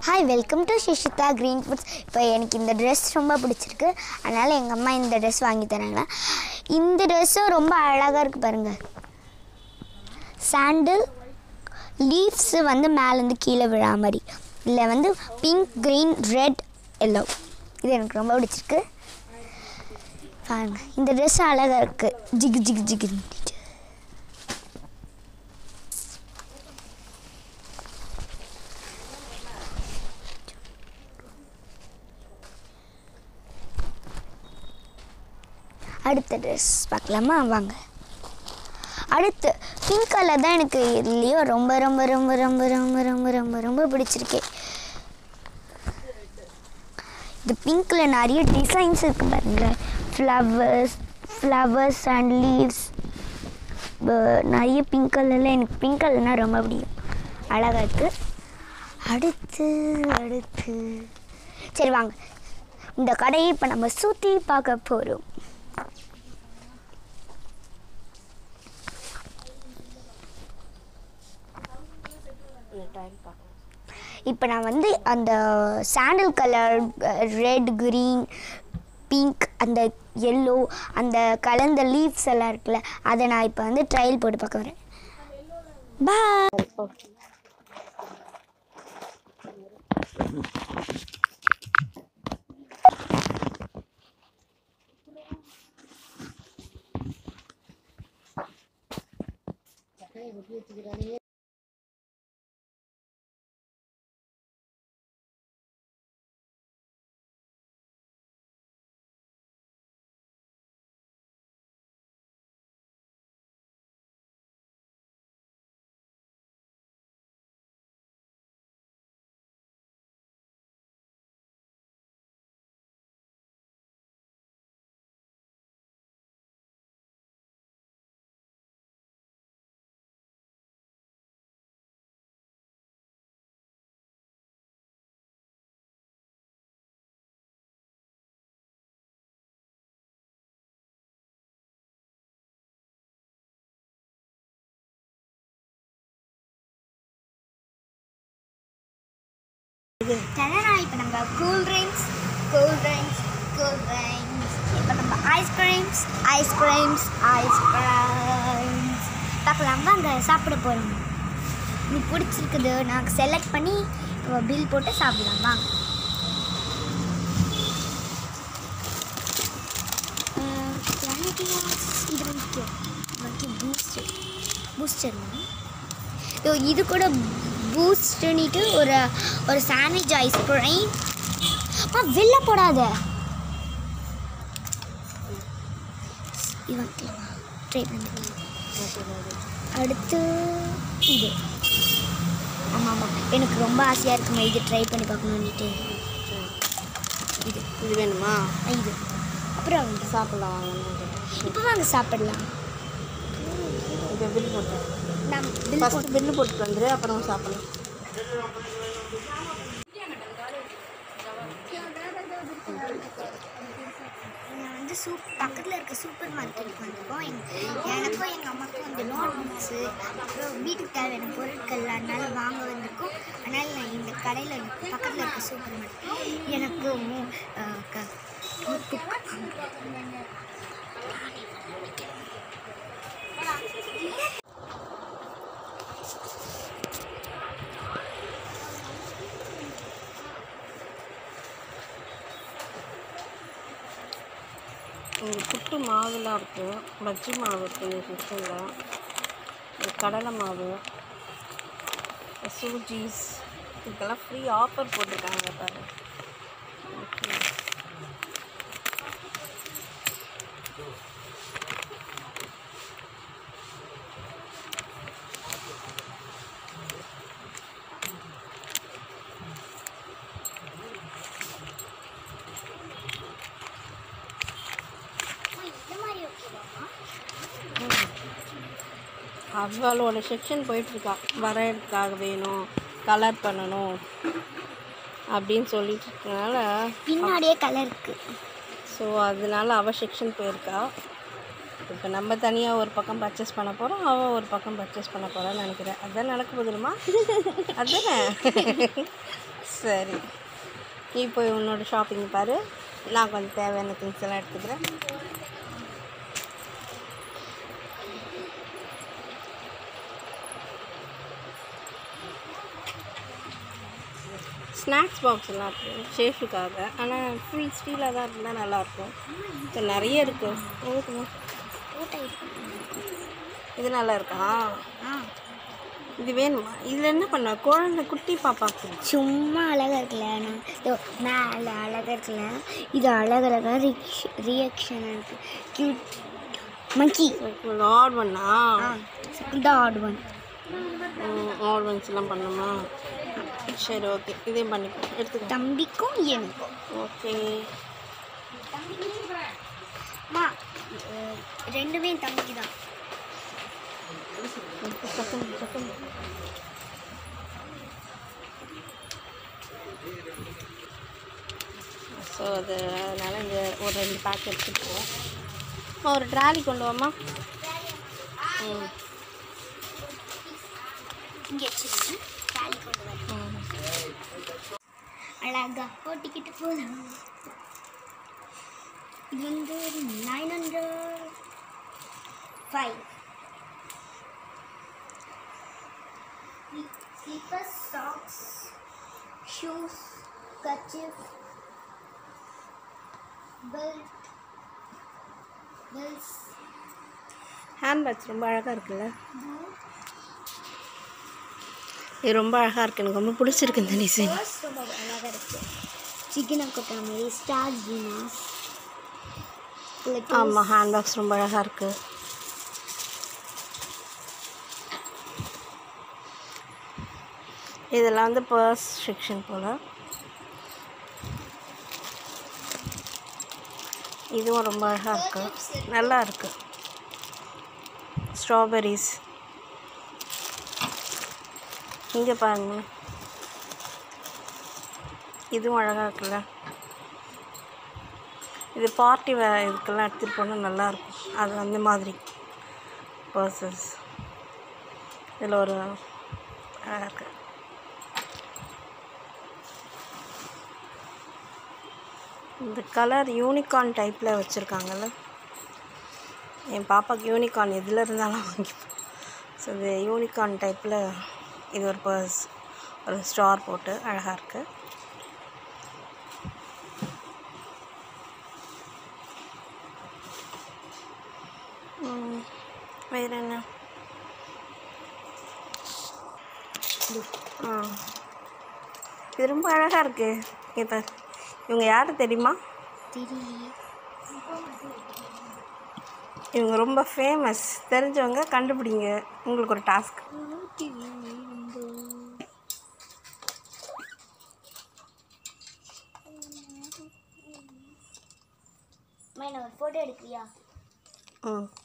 hi welcome to Shishitha green foods இப்போ எனக்கு இந்த ட்ரெஸ் ரொம்ப பிடிச்சிருக்கு அதனால் எங்கள் அம்மா இந்த ட்ரெஸ் வாங்கி தராங்க இந்த ட்ரெஸ்ஸும் ரொம்ப அழகாக இருக்குது பாருங்கள் சாண்டில் லீவ்ஸு வந்து மேலேருந்து கீழே விழா மாதிரி இதில் வந்து பிங்க் க்ரீன் ரெட் எல்லோ இது எனக்கு ரொம்ப பிடிச்சிருக்கு பாருங்க இந்த ட்ரெஸ் அழகாக இருக்குது ஜிகு ஜிகு ஜிகு அடுத்த ட்ரெஸ் பார்க்கலாமா வாங்க அடுத்து பிங்க் கலர் தான் எனக்கு இதுலேயோ ரொம்ப ரொம்ப ரொம்ப ரொம்ப ரொம்ப ரொம்ப ரொம்ப ரொம்ப பிடிச்சிருக்கு இந்த பிங்க்கில் நிறைய டிசைன்ஸ் இருக்கு பாருங்க ஃப்ளவர்ஸ் ஃப்ளவர்ஸ் அண்ட் லீவ்ஸ் நிறைய பிங்க் கலரில் எனக்கு பிங்க் கலர்னால் ரொம்ப பிடிக்கும் அழகாக இருக்குது அடுத்து அடுத்து சரி வாங்க இந்த கடையை இப்போ நம்ம சுற்றி பார்க்க போகிறோம் இப்போ நான் வந்து அந்த sandal colour red green pink அந்த எல்லோ அந்த கலந்த லீவ்ஸ் எல்லாம் இருக்குல்ல அதை நான் இப்போ வந்து ட்ரையல் போட்டு பார்க்க வரேன் பாய் நான் இப்போ நம்ம cool drinks cool drinks cool drinks இப்போ நம்ம ஐஸ்கிரீம்ஸ் ஐஸ்கிரீம்ஸ் ஐஸ்கிரீம்ஸ் பார்க்கலாம் வாங்க சாப்பிட போகிறோம் நீ பிடிச்சிருக்குது நான் செலக்ட் பண்ணி பில் போட்டு சாப்பிடலாம் வாங்க அஹ், எனக்கு இது வந்து வந்து பூஸ்டர் பூஸ்டர் இதோ இது கூட பூஸ்ட்னிட்டு ஒரு ஒரு சாண்ட்விச் ஐஸ்கிரீம் ஆ வெளில போடாத இது ட்ரை பண்ணிக்கலாம் அடுத்து இது ஆமாம் ஆமாம் எனக்கு ரொம்ப ஆசையாக இருக்குமா இது ட்ரை பண்ணி பார்க்கணுன்னுட்டு இது இது வேணுமா ஆ, இது அப்புறம் வந்து சாப்பிடலாம் வாங்க இப்போ வாங்க சாப்பிடலாம் இது பில் போட்டு நான் பில் ஃபஸ்ட்டு பில்லு போட்டு வந்துரு அப்புறம் சாப்பிடலாம் நான் வந்து சூப் பக்கத்தில் இருக்க சூப்பர் மார்க்கெட்டுக்கு வந்திருக்கோம் எங் எனக்கும் எங்கள் அம்மாக்கும் வந்து நோட் புக்ஸு அப்புறம் வீட்டுக்கு தேவையான பொருட்கள் அதனால வாங்க வந்திருக்கோம் அதனால் நான் இந்த கடையில் பக்கத்தில் இருக்க சூப்பர் மார்க்கெட் எனக்கு அஹ், க- நோட் புக் இங்கே புட்டு மாவுலாம் இருக்குது பஜ்ஜி மாவு இருக்குது இந்த செக்ஷனில் கடலை மாவு சூஜிஸ் இதுக்கெல்லாம் ஃப்ரீ ஆஃபர் போட்டிருக்காங்க பாரு ஓகே இந்த மாதிரி ஓகேவா அவளோட செக்ஷன் போயிட்டுருக்கா வரையறதுக்காக வேணும் கலர் பண்ணணும் அப்படின்னு சொல்லிட்டு இருக்கனால பின்னாடியே கலர் இருக்குது ஸோ அதனால அவள் செக்ஷன் போயிருக்கா இப்போ நம்ம தனியாக ஒரு பக்கம் பர்ச்சேஸ் பண்ண போகிறோம் அவள் ஒரு பக்கம் பர்ச்சேஸ் பண்ண போகிறான்னு நினைக்கிறேன் அதான் நடக்க போதுமா அதானே சரி நீ போய் உன்னோட ஷாப்பிங் பாரு நான் கொஞ்சம் தேவையான திங்ஸ் எல்லாம் எடுத்துக்கிறேன் ஸ்நாக்ஸ் பாக்ஸ் எல்லாம் இருக்குது ஷேஃபுக்காக ஆனால் ஃபுல் ஸ்டீலாக தான் இருந்தால் நல்லாயிருக்கும் இப்போ நிறைய இருக்குது எதுக்குமா இது நல்லா இருக்கா ஆ இது வேணுமா இதில் என்ன பண்ண குழந்தை குட்டி பாப்பாக்கு சும்மா அழகா இருக்குல்ல நான் இதோ மேலே அழகா இருக்குல்ல இது அழகழகா ரியாக்ஷன் இருக்கு கியூட் மங்கி ஆட் பண்ணா இந்த ஆட் ஒன் ஆர்வன்ஸ் எல்லாம் பண்ணுமா சரி ஓகே இதே பண்ணிக்கோ எடுத்துக்கோ தம்பிக்கும் எனக்கும் ஓகே அம்மா அஹ், ரெண்டுமே தம்பிக்கு தான் ஸோ அது அதனால் இந்த ஒரு ரெண்டு பேக் எடுத்துக்குவோம் அம்மா ஒரு ட்ராலி கொண்டு வாம்மா ம் இங்கே வச்சுருக்கேன் ட்ராலி கொண்டு வரேன் ம் அழகா ஓட்டிக்கிட்டு போகலாம் இது வந்து nine hundred five slippers socks shoes kerchief belt belts handbags ரொம்ப அழகாக இருக்குல்ல இது ரொம்ப அழகாக இருக்குது எனக்கு ரொம்ப பிடிச்சிருக்கு இந்த டிசைன் பர்ஸ் ரொம்ப அழகாக இருக்குது சிக்கனை கொட்டுற மாதிரி ஸ்டார் ஜீனாஸ் ஆமாம் ஹேண்ட்பேக்ஸ் ரொம்ப அழகாக இருக்குது இதெல்லாம் வந்து பர்ஸ் செக்ஷன் போல் இதுவும் ரொம்ப அழகாக இருக்குது நல்லா இருக்குது ஸ்ட்ராபெரிஸ் இங்கே பாருங்க இதுவும் அழகாக இருக்குல்ல இது பார்ட்டி வே இதுக்கெல்லாம் எடுத்துகிட்டு போனால் நல்லாயிருக்கும் அது அந்த மாதிரி பர்சஸ் இதில் ஒரு அழகாக இருக்கு இந்த கலர் யூனிகார்ன் டைப்பில் வச்சுருக்காங்கல்ல என் பாப்பாக்கு யூனிகார்ன் எதில் இருந்தாலும் வாங்கிப்போம் ஸோ இது யூனிகார்ன் டைப்பில் இது ஒரு பர்ஸ் ஒரு ஸ்டார் போட்டு அழகாக இருக்குது ம், வேற என்ன ஆ இது ரொம்ப அழகாக இருக்கு இப்போ இவங்க யார் தெரியுமா தெரியலையே இவங்க ரொம்ப ஃபேமஸ் தெரிஞ்சவங்க கண்டுபிடிங்க உங்களுக்கு ஒரு டாஸ்க் அம்மா, என்ன ஒரு ஃபோட்டோ எடுக்கிறியா ம்